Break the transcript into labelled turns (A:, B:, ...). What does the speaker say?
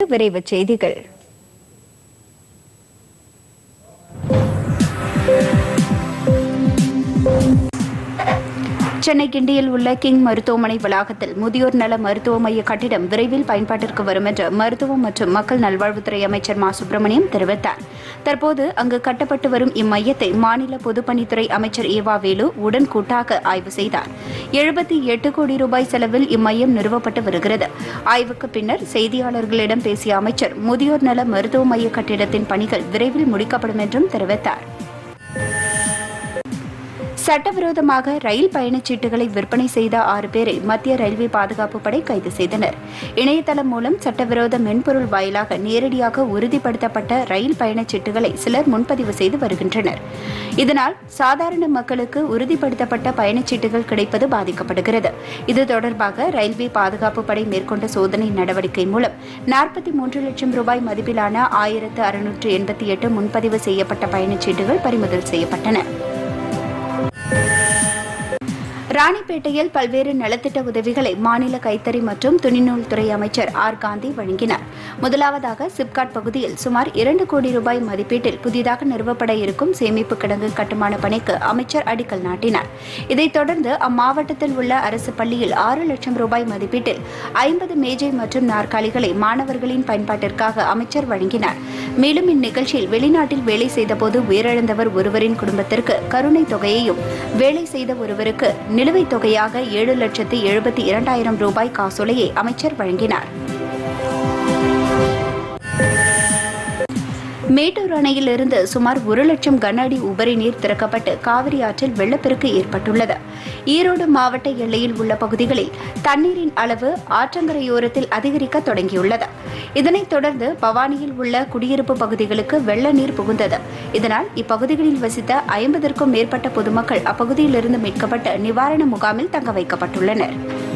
A: விரைவுச் செய்திகள் சென்னை கிண்டியில் உள்ள கிங் மருத்துவமனை வளாகத்தில் முதியோர் நல மருத்துவ மைய கட்டிடம் விரைவில் பயன்பாட்டிற்கு வரும் என்று மருத்துவம் மற்றும் மக்கள் நல்வாழ்வுத்துறை அமைச்சர் மா சுப்பிரமணியம் தெரிவித்தார் தற்போது அங்கு கட்டப்பட்டு வரும் இம்மையத்தை மாநில பொதுப்பணித்துறை அமைச்சர் ஏவா வேலு உடன் கூட்டாக ஆய்வு செய்தார் எழுபத்தி எட்டு கோடி ரூபாய் செலவில் இம்மையம் நிறுவப்பட்டு வருகிறது ஆய்வுக்கு பின்னர் செய்தியாளர்களிடம் பேசிய அமைச்சர் முதியோர் நல மருத்துவ மைய கட்டிடத்தின் பணிகள் விரைவில் முடிக்கப்படும் என்றும் தெரிவித்தார் சட்டவிரோதமாக ரயில் பயணச்சீட்டுகளை விற்பனை செய்த ஆறு பேரை மத்திய ரயில்வே பாதுகாப்பு படை கைது செய்தனர் இணையதளம் மூலம் சட்டவிரோத மென்பொருள் வாயிலாக நேரடியாக உறுதிப்படுத்தப்பட்ட ரயில் பயணச்சீட்டுகளை சிலர் முன்பதிவு செய்து வருகின்றனர் இதனால் சாதாரண மக்களுக்கு உறுதிப்படுத்தப்பட்ட பயணச்சீட்டுகள் கிடைப்பது பாதிக்கப்படுகிறது இது தொடர்பாக ரயில்வே பாதுகாப்பு படை மேற்கொண்ட சோதனை நடவடிக்கை மூலம் நாற்பத்தி மூன்று லட்சம் ரூபாய் மதிப்பிலான ஆயிரத்து அறுநூற்று எண்பத்தி எட்டு முன்பதிவு செய்யப்பட்ட பயணச்சீட்டுகள் பறிமுதல் செய்யப்பட்டன ராணிப்பேட்டையில் பல்வேறு நலத்திட்ட உதவிகளை மாநில கைத்தறி மற்றும் துணிநூல் துறை அமைச்சர் ஆர் காந்தி வழங்கினார் முதலாவதாக சிப்காட் பகுதியில் சுமார் இரண்டு கோடி ரூபாய் மதிப்பீட்டில் புதிதாக நிறுவப்பட இருக்கும் சேமிப்பு கிடங்கு கட்டுமான பணிக்கு அமைச்சர் அடிக்கல் நாட்டினார் இதைத் தொடர்ந்து அம்மாவட்டத்தில் உள்ள அரசு பள்ளியில் ஆறு லட்சம் ரூபாய் மதிப்பீட்டில் ஐம்பது மேஜை மற்றும் நாற்காலிகளை மாணவர்களின் பயன்பாட்டிற்காக அமைச்சர் வழங்கினார் மேலும் இந்நிகழ்ச்சியில் வெளிநாட்டில் வேலை செய்தபோது உயிரிழந்தவர் ஒருவரின் குடும்பத்திற்கு கருணை தொகையையும் வேலை செய்த ஒருவருக்கு நிலுவைத் தொகையாக ஏழு லட்சத்து எழுபத்தி இரண்டாயிரம் ரூபாய் காசோலையை அமைச்சர் வழங்கினார் மேட்டூர் அணையிலிருந்து சுமார் ஒரு லட்சம் கன அடி உபரி நீர் திறக்கப்பட்டு காவிரி ஆற்றில் வெள்ளப்பெருக்கு ஏற்பட்டுள்ளது ஈரோடு மாவட்ட எல்லையில் உள்ள பகுதிகளில் தண்ணீரின் அளவு ஆற்றங்கரையோரத்தில் அதிகரிக்க தொடங்கியுள்ளது இதனைத் தொடர்ந்து பவானியில் உள்ள குடியிருப்பு பகுதிகளுக்கு வெள்ள நீர் புகுந்தது இதனால் இப்பகுதிகளில் வசித்த ஐம்பதற்கும் மேற்பட்ட பொதுமக்கள் அப்பகுதியிலிருந்து மீட்கப்பட்டு நிவாரண முகாமில் தங்க வைக்கப்பட்டுள்ளனர்